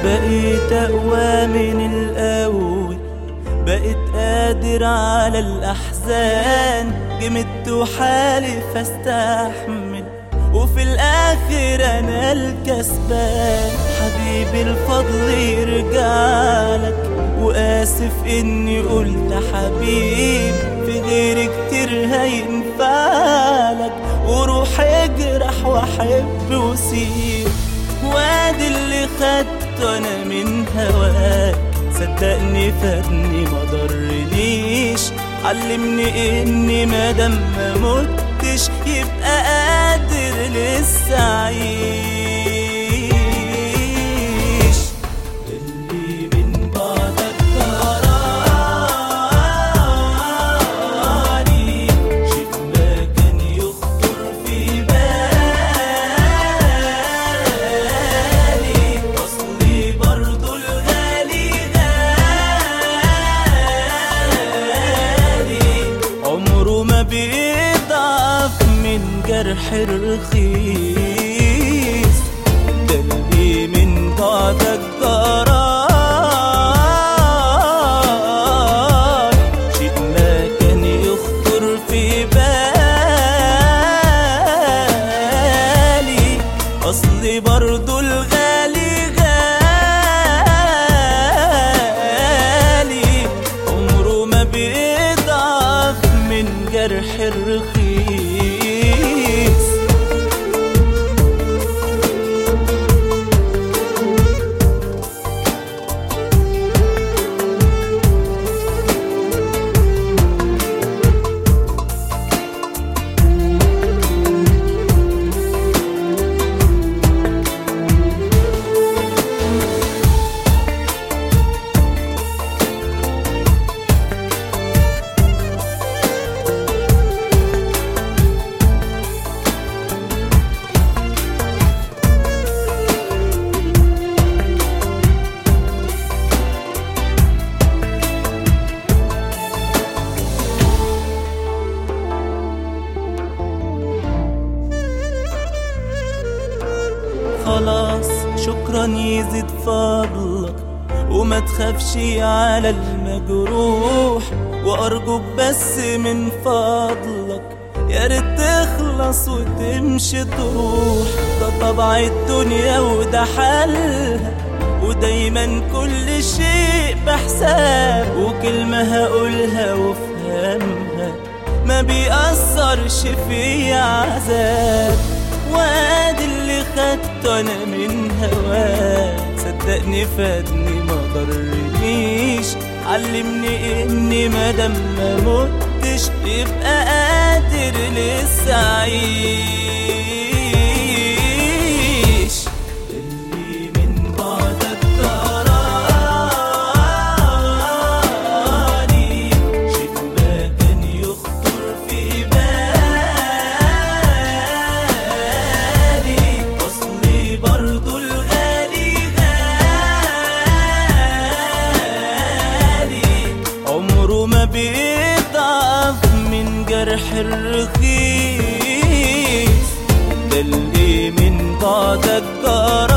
بقيت أقوى من الأول بقيت قادر على الأحزان جمدت وحالف أستحمل وفي الآخر أنا الكسبان حبيبي الفضل يرجع لك وآسف إني قلت حبيب في غير كتير هينفعلك وروح اجرح وأحب وسيب وادي اللي خدته أنا من هواك صدقني فادني ما ضرنيش علمني اني مادام ما متش يبقى قادر لسه اعيش اللي من بعدك جرالي شيء ما كان يخطر في بالي اصلي برضو الغالي غالي عمره ما بيضعف من جرح الرخيص ده اللي من بعدك جرار شيء ما كان يخطر في بالي اصلي برضو الغالي غالي عمره ما بيضعف من جرح الرخيص خلاص شكرا يزيد فضلك وما تخافش على المجروح وارجوك بس من فضلك يا ريت تخلص وتمشي تروح ده طبع الدنيا وده حالها ودايما كل شيء بحساب وكلمة هقولها وافهمها ما بيأثرش في عذاب وادي اللي خدته انا من هواك صدقني فادني ما ضرنيش علمني اني مادام ما متش يبقى قادر لسه اعيش اللي من بعدك جرالي شيء ما كان يخطر في بالي اصلي برضو الغالي غالي عمره ما بيضعف من جرح الرخيص ده اللي من بعدك جرى